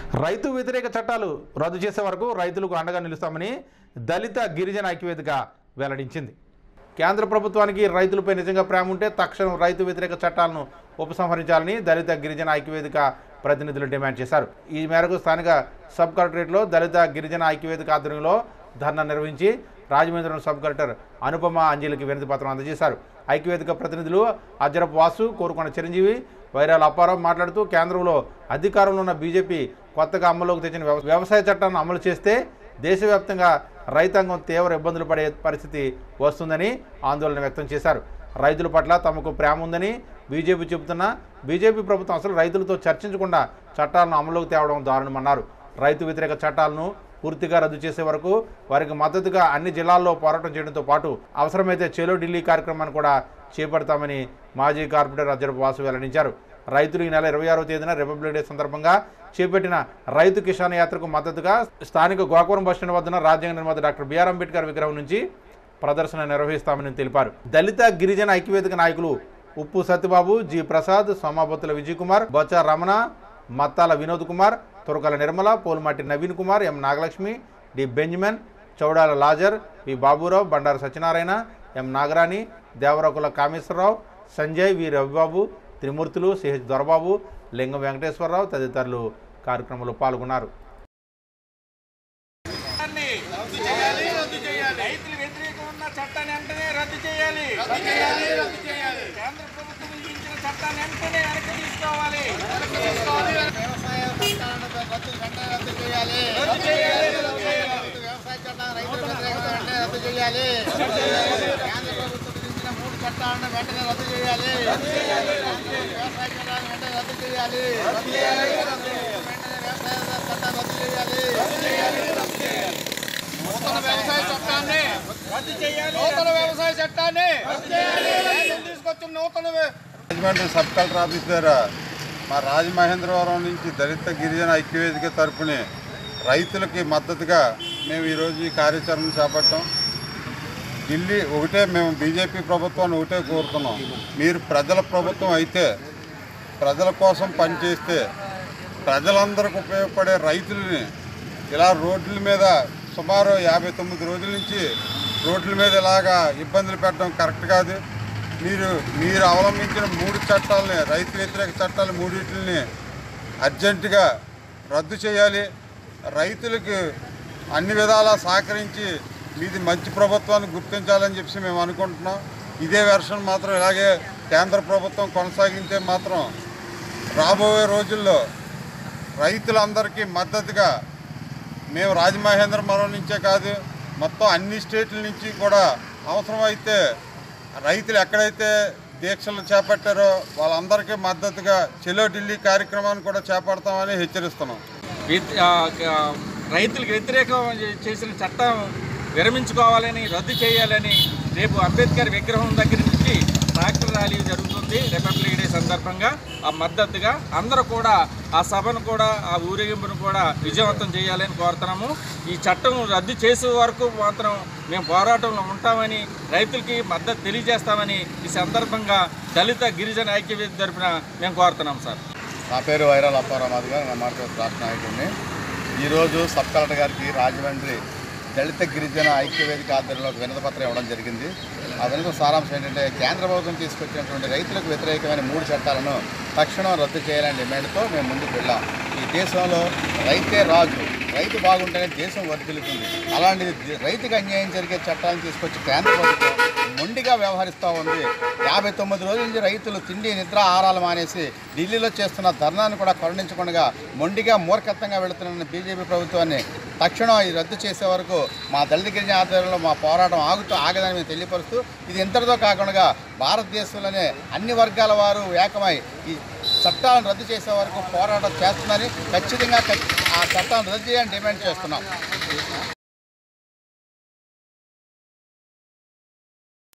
రైతు వ్యతిరేక చట్టాలు రద్దు చేసే వరకు రైతులకు అండగా నిలుస్తామని దళిత గిరిజన ఐక్యవేదిక వెల్లడించింది కేంద్ర ప్రభుత్వానికి రైతులపై నిజంగా ప్రేమ ఉంటే తక్షణం రైతు వ్యతిరేక చట్టాలను ఉపసంహరించాలని దళిత గిరిజన ఐక్యవేదిక ప్రతినిధులు డిమాండ్ చేశారు ఈ మేరకు స్థానిక సబ్ కలెక్టరేట్లో దళిత గిరిజన ఐక్యవేదిక ఆధ్వర్యంలో ధర్నా నిర్వహించి రాజమేంద్రం సబ్ కలెక్టర్ అనుపమ అంజలికి వినతి పత్రం అందజేశారు ఐక్యవేదిక ప్రతినిధులు అజ్జరపు వాసు కోరుకొండ చిరంజీవి వైరాల అప్పారావు మాట్లాడుతూ కేంద్రంలో అధికారంలో ఉన్న బీజేపీ కొత్తగా అమల్లోకి తెచ్చిన వ్యవ- వ్యవసాయ చట్టాన్ని అమలు చేస్తే దేశవ్యాప్తంగా రైతాంగం తీవ్ర ఇబ్బందులు పడే పరిస్థితి వస్తుందని ఆందోళన వ్యక్తం చేశారు రైతుల పట్ల తమకు ప్రేమ ఉందని బీజేపీ చెబుతున్నా బీజేపీ ప్రభుత్వం అసలు రైతులతో చర్చించకుండా చట్టాలను అమలులోకి తేవడం దారుణమన్నారు రైతు వ్యతిరేక చట్టాలను పూర్తిగా రద్దు చేసే వరకు వారికి మద్దతుగా అన్ని జిల్లాల్లో పోరాటం చేయడంతో పాటు అవసరమైతే చెలో ఢిల్లీ కార్యక్రమాన్ని కూడా చేపడతామని మాజీ కార్పొరేటర్ అజ్జరపు వాసు వెల్లడించారు రైతులు ఈ నెల ఇరవై ఆరో తేదీన రిపబ్లిక్ డే సందర్భంగా చేపట్టిన రైతు కిసాన్ యాత్రకు మద్దతుగా స్థానిక గోకవరం బస్టాండ్ వద్దన రాజ్యాంగ నిర్మాత డాక్టర్ బిఆర్ అంబేద్కర్ విగ్రహం నుంచి ప్రదర్శన నిర్వహిస్తామని తెలిపారు దళిత గిరిజన ఐక్యవేదిక నాయకులు Uppu Satyababu G Prasad Somabathula Vijay Kumar Boccha Ramana Mattala Vinod Kumar Turakala Nirmala Polmati Naveen Kumar M Nagalakshmi D Benjamin Chowdala Lazar V Baburao Bandaru Satyanarayana M Nagarani Devarakula Kameswararao Sanjay V Ravibabu Trimurthulu CH Dorababu Lingam Venkateswararao తదితరులు కార్యక్రమంలో పాల్గొన్నారు చట్టాన్ని రద్దు చేయాలి రద్దు చేయాలి రైతులు వ్యతిరేకం ఉన్న చట్టాన్ని వెంటనే రద్దు చేయాలి రద్దు చేయాలి రద్దు చేయాలి కేంద్ర ప్రభుత్వం విధించిన చట్టాన్ని వెంటనే వెనక్కి తీసుకోవాలి వెనక్కి తీసుకోవాలి వ్యవసాయ చట్టాలను రద్దు వెంటనే రద్దు చేయాలి రద్దు చేయాలి రద్దు చేయాలి వ్యవసాయ చట్టాలను రైతుల వ్యతిరేకత వెంటనే రద్దు చేయాలి కేంద్ర ప్రభుత్వం విధించిన మూడు చట్టాలను వెంటనే రద్దు చేయాలి వ్యవసాయ చట్టాలను వెంటనే రద్దు చేయాలి వెంటనే వ్యవసాయ చట్టాన్ని రద్దు చేయాలి నూతన వ్యవసాయ చట్టాన్ని రద్దు చేయాలి నూతన వ్యవసాయ చట్టాన్ని రద్దు చేయాలి కేంద్రం తీసుకొచ్చిన నూతన వ్య- రాజమండ్రి సబ్ కలెక్టర్ ఆఫీస్ దగ్గర మా రాజమహేంద్రవరం నుంచి దళిత గిరిజన ఐక్యవేదిక తరపున రైతులకి మద్దతుగా మేము ఈరోజు ఈ కార్యాచరణ చేపట్టాం ఢిల్లీ ఒకటే మేము బీజేపీ ప్రభుత్వాన్ని ఒకటే కోరుతున్నాం మీరు ప్రజల ప్రభుత్వం అయితే ప్రజల కోసం పనిచేస్తే ప్రజలందరికీ ఉపయోగపడే రైతులని ఇలా రోడ్ల మీద సుమారు యాభై తొమ్మిది రోజుల నుంచి రోడ్ల మీద ఇలాగా ఇబ్బందులు పెట్టడం కరెక్ట్ కాదు మీరు మీరు అవలంబించిన మూడు చట్టాలని రైతు వ్యతిరేక చట్టాలు మూడింటిని అర్జెంటుగా రద్దు చేయాలి రైతులకు అన్ని విధాలా సహకరించి మీది మంచి ప్రభుత్వాన్ని గుర్తించాలని చెప్పి మేము అనుకుంటున్నాం ఇదే వెర్షన్ మాత్రం ఇలాగే కేంద్ర ప్రభుత్వం కొనసాగితే మాత్రం రాబోయే రోజుల్లో రైతులందరికీ మద్దతుగా మేము రాజమహేంద్రవరం నుంచే కాదు మొత్తం అన్ని స్టేట్ల నుంచి కూడా అవసరమైతే రైతులు ఎక్కడైతే దీక్షలు చేపట్టారో వాళ్ళందరికీ మద్దతుగా చెలో ఢిల్లీ కార్యక్రమాన్ని కూడా చేపడతామని హెచ్చరిస్తున్నాం వ్యతి- ఆ, ఆ, రైతులకు వ్యతిరేకం చేసిన చట్టం విరమించుకోవాలని రద్దు చేయాలని రేపు అంబేద్కర్ విగ్రహం దగ్గర నుంచి ట్రాక్టర్ ర్యాలీ జరుగుతుంది రిపబ్లిక్ డే సందర్భంగా ఆ మద్దతుగా అందరూ కూడా ఆ సభను కూడా ఆ ఊరేగింపును కూడా విజయవంతం చేయాలని కోరుతున్నాము ఈ చట్టం రద్దు చేసే వరకు మాత్రం మేము పోరాటంలో ఉంటామని రైతులకి మద్దతు తెలియజేస్తామని ఈ సందర్భంగా దళిత గిరిజన ఐక్యవేది తరపున మేము కోరుతున్నాం సార్ నా పేరు వైరాల అప్పారామాధు గారు నా మార్కెట్ రాష్ట్ర నాయకుడిని ఈరోజు సబ్ కలెక్టర్ గారికి రాజమండ్రి దళిత గిరిజన ఐక్యవేదిక ఆధ్వర్యంలో ఒక వినతి పత్రం ఇవ్వడం జరిగింది ఆ వినతి సారాంశం ఏంటంటే కేంద్ర ప్రభుత్వం తీసుకొచ్చినటువంటి రైతులకు వ్యతిరేకమైన మూడు చట్టాలను తక్షణం రద్దు చేయాలనే డిమాండ్తో మేము ముందుకు వెళ్ళాం ఈ దేశంలో రైతే రాజు రైతు బాగుంటేనే దేశం వర్ధిల్లుతుంది అలాంటి రైతుకు అన్యాయం జరిగే చట్టాలను తీసుకొచ్చి కేంద్ర ప్రభుత్వం మొండిగా వ్యవహరిస్తూ ఉంది యాభై తొమ్మిది రోజుల నుంచి రైతులు తిండి నిద్ర ఆహారాలు మానేసి ఢిల్లీలో చేస్తున్న ధర్నాను కూడా కరుణించకుండా మొండిగా మూర్ఖత్వంగా వెళుతున్న బీజేపీ ప్రభుత్వాన్ని తక్షణం ఇది రద్దు చేసే వరకు మా దళిత గిరిజన ఆధ్వర్యంలో మా పోరాటం ఆగుతూ ఆగదని మేము తెలియపరుస్తూ ఇది ఇంతటితో కాకుండా భారతదేశంలోనే అన్ని వర్గాల వారు ఏకమై ఈ చట్టాలను రద్దు చేసే వరకు పోరాటం చేస్తుందని ఖచ్చితంగా ఖచ్చి- ఆ చట్టాలను రద్దు చేయాలని డిమాండ్ చేస్తున్నాం